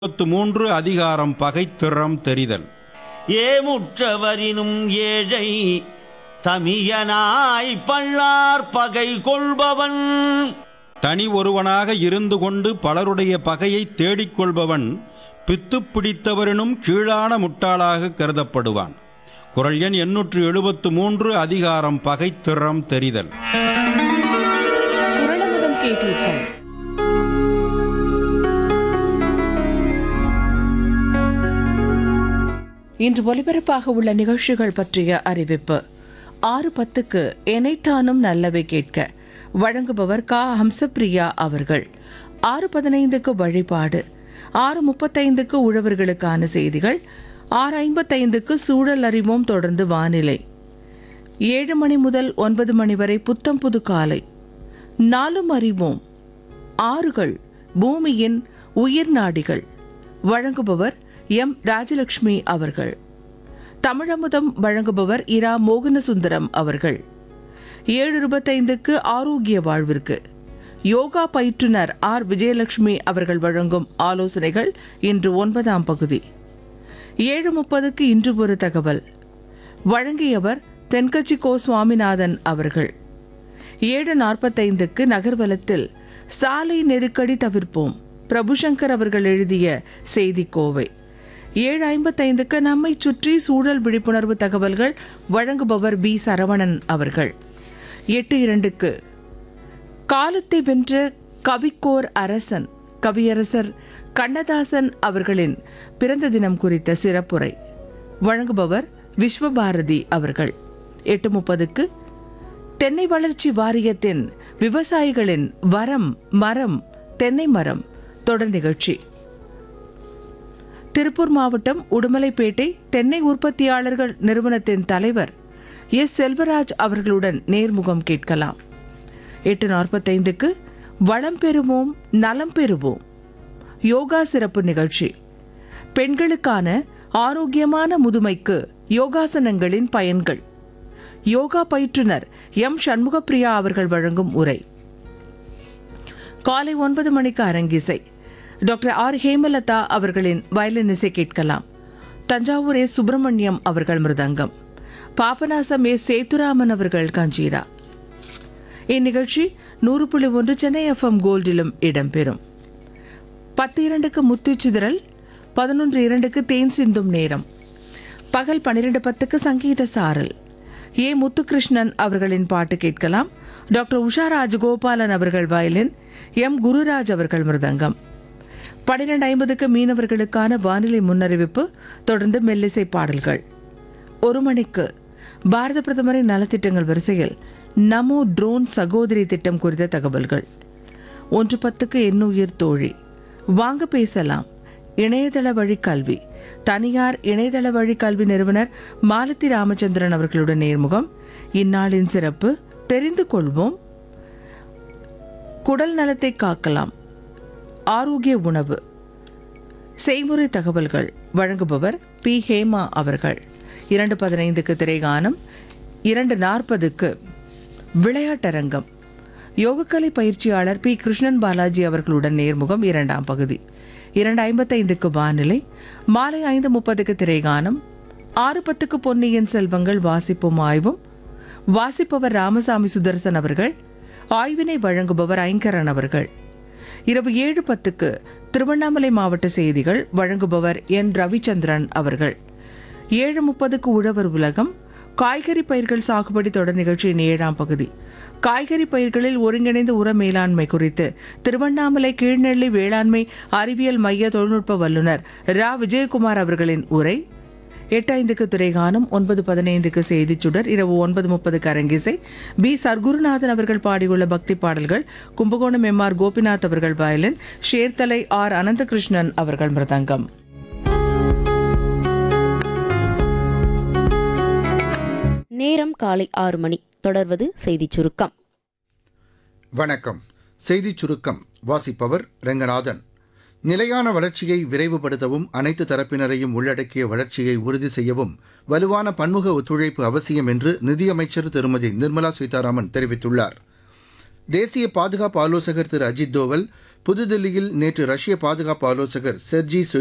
இருபத்து மூன்று அதிகாரம் பகைத்திறம் தெரிதல் ஏமுற்றவரினும் ஏழை தமியனாய் பள்ளார் பகை கொள்பவன் தனி ஒருவனாக இருந்து கொண்டு பலருடைய பகையை தேடிக் கொள்பவன் பித்து பிடித்தவரினும் கீழான முட்டாளாக கருதப்படுவான் குரல் எண் எண்ணூற்று எழுபத்து மூன்று அதிகாரம் பகைத்திறம் தெரிதல் குரலமுதம் கேட்டீர்கள் இன்று ஒலிபரப்பாக உள்ள நிகழ்ச்சிகள் பற்றிய அறிவிப்பு ஆறு பத்துக்கு எனைத்தானும் நல்லவை கேட்க வழங்குபவர் கா ஹம்சப்பிரியா அவர்கள் ஆறு பதினைந்துக்கு வழிபாடு ஆறு முப்பத்தைந்துக்கு உழவர்களுக்கான செய்திகள் ஆறு ஐம்பத்தைந்துக்கு சூழல் அறிவோம் தொடர்ந்து வானிலை ஏழு மணி முதல் ஒன்பது மணி வரை புத்தம் புது காலை நாலும் அறிவோம் ஆறுகள் பூமியின் உயிர் நாடிகள் வழங்குபவர் எம் ராஜலட்சுமி அவர்கள் தமிழமுதம் வழங்குபவர் இரா மோகனசுந்தரம் அவர்கள் ஏழு இருபத்தைந்துக்கு ஆரோக்கிய வாழ்விற்கு யோகா பயிற்றுனர் ஆர் விஜயலட்சுமி அவர்கள் வழங்கும் ஆலோசனைகள் இன்று ஒன்பதாம் பகுதி ஏழு முப்பதுக்கு இன்று ஒரு தகவல் வழங்கியவர் தென்கட்சி கோ சுவாமிநாதன் அவர்கள் ஏழு நாற்பத்தைந்துக்கு நகர்வலத்தில் சாலை நெருக்கடி தவிர்ப்போம் பிரபுசங்கர் அவர்கள் எழுதிய செய்தி கோவை ஏழு ஐம்பத்தைந்துக்கு நம்மை சுற்றி சூழல் விழிப்புணர்வு தகவல்கள் வழங்குபவர் பி சரவணன் அவர்கள் எட்டு இரண்டுக்கு காலத்தை வென்ற கவிக்கோர் அரசன் கவியரசர் கண்ணதாசன் அவர்களின் பிறந்த தினம் குறித்த சிறப்புரை வழங்குபவர் விஸ்வபாரதி அவர்கள் எட்டு முப்பதுக்கு தென்னை வளர்ச்சி வாரியத்தின் விவசாயிகளின் வரம் மரம் தென்னை மரம் தொடர் நிகழ்ச்சி திருப்பூர் மாவட்டம் உடுமலைப்பேட்டை தென்னை உற்பத்தியாளர்கள் நிறுவனத்தின் தலைவர் எஸ் செல்வராஜ் அவர்களுடன் நேர்முகம் கேட்கலாம் எட்டு நாற்பத்தைந்துக்கு வளம் பெறுவோம் நலம் பெறுவோம் யோகா சிறப்பு நிகழ்ச்சி பெண்களுக்கான ஆரோக்கியமான முதுமைக்கு யோகாசனங்களின் பயன்கள் யோகா பயிற்றுனர் எம் சண்முகப்பிரியா அவர்கள் வழங்கும் உரை காலை ஒன்பது மணிக்கு அரங்கிசை டாக்டர் ஆர் ஹேமலதா அவர்களின் வயலின் இசை கேட்கலாம் தஞ்சாவூர் ஏ சுப்பிரமணியம் அவர்கள் மிருதங்கம் பாபநாசம் ஏ சேத்துராமன் அவர்கள் கஞ்சீரா இந்நிகழ்ச்சி நூறு புள்ளி ஒன்று சென்னை எஃப்எம் கோல்டிலும் இடம்பெறும் பத்து இரண்டுக்கு முத்துச்சிதறல் பதினொன்று இரண்டுக்கு தேன் சிந்தும் நேரம் பகல் பன்னிரெண்டு பத்துக்கு சங்கீத சாரல் ஏ முத்துகிருஷ்ணன் அவர்களின் பாட்டு கேட்கலாம் டாக்டர் உஷா ராஜகோபாலன் அவர்கள் வயலின் எம் குருராஜ் அவர்கள் மிருதங்கம் பன்னிரெண்டு ஐம்பதுக்கு மீனவர்களுக்கான வானிலை முன்னறிவிப்பு தொடர்ந்து மெல்லிசை பாடல்கள் ஒரு மணிக்கு பாரத பிரதமரின் நலத்திட்டங்கள் வரிசையில் நமோ ட்ரோன் சகோதரி திட்டம் குறித்த தகவல்கள் ஒன்று பத்துக்கு எண்ணுயிர் தோழி வாங்க பேசலாம் இணையதள வழி கல்வி தனியார் இணையதள வழி கல்வி நிறுவனர் மாலதி ராமச்சந்திரன் அவர்களுடன் நேர்முகம் இந்நாளின் சிறப்பு தெரிந்து கொள்வோம் குடல் நலத்தை காக்கலாம் ஆரோக்கிய உணவு செய்முறை தகவல்கள் வழங்குபவர் பி ஹேமா அவர்கள் இரண்டு பதினைந்துக்கு திரைகானம் இரண்டு நாற்பதுக்கு விளையாட்டரங்கம் யோகக்கலை பயிற்சியாளர் பி கிருஷ்ணன் பாலாஜி அவர்களுடன் நேர்முகம் இரண்டாம் பகுதி இரண்டு ஐம்பத்தைந்துக்கு வானிலை மாலை ஐந்து முப்பதுக்கு திரைகானம் ஆறு பத்துக்கு பொன்னியின் செல்வங்கள் வாசிப்பும் ஆய்வும் வாசிப்பவர் ராமசாமி சுதர்சன் அவர்கள் ஆய்வினை வழங்குபவர் ஐங்கரன் அவர்கள் இரவு ஏழு பத்துக்கு திருவண்ணாமலை மாவட்ட செய்திகள் வழங்குபவர் என் ரவிச்சந்திரன் அவர்கள் ஏழு முப்பதுக்கு உழவர் உலகம் காய்கறி பயிர்கள் சாகுபடி தொடர் நிகழ்ச்சியின் ஏழாம் பகுதி காய்கறி பயிர்களில் ஒருங்கிணைந்த உர மேலாண்மை குறித்து திருவண்ணாமலை கீழ்நெல்லி வேளாண்மை அறிவியல் மைய தொழில்நுட்ப வல்லுநர் ரா விஜயகுமார் அவர்களின் உரை எட்டு ஐந்துக்கு துறைகானம் ஒன்பது பதினைந்துக்கு செய்திச் சுடர் இரவு ஒன்பது முப்பதுக்கு அரங்கிசை பி சர்க்குருநாதன் அவர்கள் பாடியுள்ள பக்தி பாடல்கள் கும்பகோணம் எம் ஆர் கோபிநாத் அவர்கள் வயலின் ஷேர்தலை ஆர் அனந்தகிருஷ்ணன் அவர்கள் மிருதங்கம் நேரம் காலை ஆறு மணி தொடர்வது செய்திச் சுருக்கம் வணக்கம் செய்திச் சுருக்கம் வாசிப்பவர் ரெங்கநாதன் நிலையான வளர்ச்சியை விரைவுபடுத்தவும் அனைத்து தரப்பினரையும் உள்ளடக்கிய வளர்ச்சியை உறுதி செய்யவும் வலுவான பன்முக ஒத்துழைப்பு அவசியம் என்று நிதியமைச்சர் திருமதி நிர்மலா சீதாராமன் தெரிவித்துள்ளார் தேசிய பாதுகாப்பு ஆலோசகர் திரு அஜித் தோவல் புதுதில்லியில் நேற்று ரஷ்ய பாதுகாப்பு ஆலோசகர் செர்ஜி